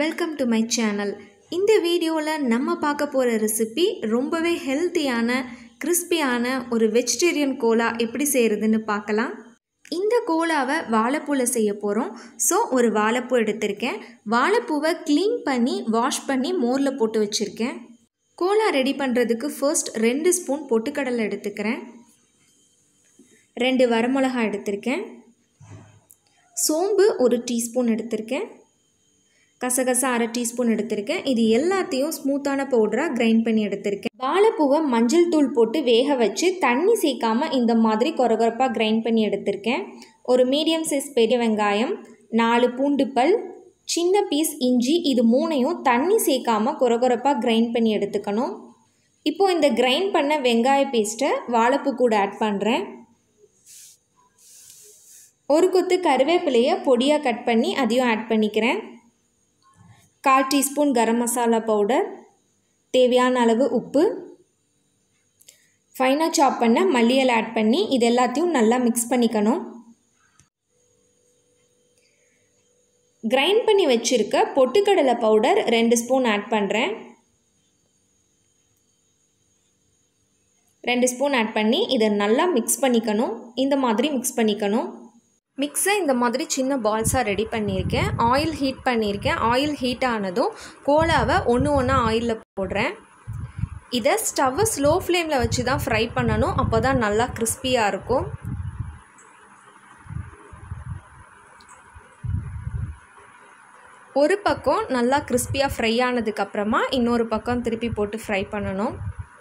welcome to my channel இந்த வீடியோவில் நம்ம பார்க்க போகிற ரெசிபி ரொம்பவே ஹெல்த்தியான கிறிஸ்பியான ஒரு வெஜிடேரியன் கோலா எப்படி செய்கிறதுன்னு பார்க்கலாம் இந்த கோலாவை வாழைப்பூவில் செய்ய போகிறோம் ஸோ ஒரு வாழைப்பூ எடுத்திருக்கேன் வாழைப்பூவை க்ளீன் பண்ணி வாஷ் பண்ணி மோரில் போட்டு வச்சுருக்கேன் கோலா ரெடி பண்ணுறதுக்கு ஃபர்ஸ்ட் ரெண்டு ஸ்பூன் பொட்டுக்கடலை எடுத்துக்கிறேன் ரெண்டு வரமிளகாய் எடுத்திருக்கேன் சோம்பு ஒரு டீஸ்பூன் எடுத்திருக்கேன் கசகசா அரை டீஸ்பூன் எடுத்திருக்கேன் இது எல்லாத்தையும் ஸ்மூத்தான பவுடராக கிரைண்ட் பண்ணி எடுத்திருக்கேன் வாழைப்பூவை மஞ்சள் தூள் போட்டு வேக வச்சு தண்ணி சேர்க்காம இந்த மாதிரி கொரகொரப்பாக கிரைண்ட் பண்ணி எடுத்திருக்கேன் ஒரு மீடியம் சைஸ் பெரிய வெங்காயம் நாலு பூண்டு பல் சின்ன பீஸ் இஞ்சி இது மூணையும் தண்ணி சேர்க்காம கொரகொரப்பாக கிரைண்ட் பண்ணி எடுத்துக்கணும் இப்போது இந்த கிரைண்ட் பண்ண வெங்காய பேஸ்ட்டை வாழைப்பூ கூட ஆட் பண்ணுறேன் ஒரு கொத்து கருவேப்பிலையை பொடியாக கட் பண்ணி அதையும் ஆட் பண்ணிக்கிறேன் கால் டீஸ்பூன் கரம் மசாலா பவுடர் தேவையான அளவு உப்பு ஃபைனாக சாப் பண்ண மல்லியல் ஆட் பண்ணி இது எல்லாத்தையும் நல்லா மிக்ஸ் பண்ணிக்கணும் கிரைண்ட் பண்ணி வச்சுருக்க பொட்டுக்கடலை பவுடர் ரெண்டு ஸ்பூன் ஆட் பண்ணுறேன் ரெண்டு ஸ்பூன் ஆட் பண்ணி இதை நல்லா மிக்ஸ் பண்ணிக்கணும் இந்த மாதிரி மிக்ஸ் பண்ணிக்கணும் மிக்ஸை இந்த மாதிரி சின்ன பால்ஸாக ரெடி பண்ணியிருக்கேன் ஆயில் ஹீட் பண்ணியிருக்கேன் ஆயில் ஹீட் ஆனதும் கோலாவை ஒன்று ஒன்றா ஆயிலில் போடுறேன் இதை ஸ்டவ்வை ஸ்லோ ஃப்ளேமில் வச்சு தான் ஃப்ரை பண்ணணும் அப்போ தான் நல்லா கிறிஸ்பியாக இருக்கும் ஒரு பக்கம் நல்லா கிறிஸ்பியாக ஃப்ரை ஆனதுக்கப்புறமா இன்னொரு பக்கம் திருப்பி போட்டு ஃப்ரை பண்ணணும்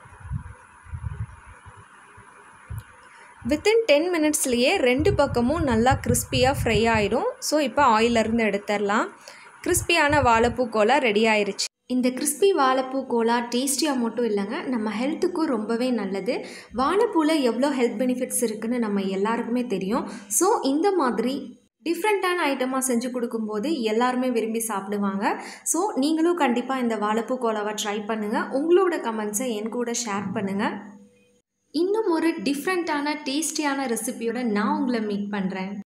வித்தின் டென் மினிட்ஸ்லேயே ரெண்டு பக்கமும் நல்லா கிறிஸ்பியாக ஃப்ரை ஆயிடும் ஸோ இப்போ ஆயிலிருந்து எடுத்துடலாம் கிறிஸ்பியான வாழைப்பூ கோலா ரெடி ஆயிடுச்சு இந்த கிறிஸ்பி வாழைப்பூ கோலா டேஸ்டியாக மட்டும் இல்லைங்க நம்ம ஹெல்த்துக்கும் ரொம்பவே நல்லது வாழைப்பூவில் எவ்வளோ ஹெல்த் பெனிஃபிட்ஸ் இருக்குதுன்னு நம்ம எல்லாருக்குமே தெரியும் ஸோ இந்த மாதிரி டிஃப்ரெண்ட்டான ஐட்டமாக செஞ்சு கொடுக்கும்போது எல்லாருமே விரும்பி சாப்பிடுவாங்க ஸோ நீங்களும் கண்டிப்பாக இந்த வாழைப்பூ கோலாவை ட்ரை பண்ணுங்கள் உங்களோட கமெண்ட்ஸை என் கூட ஷேர் பண்ணுங்கள் இன்னும் ஒரு டிஃப்ரெண்ட்டான டேஸ்டியான ரெசிபியோட நான் உங்களை மீட் பண்ணுறேன்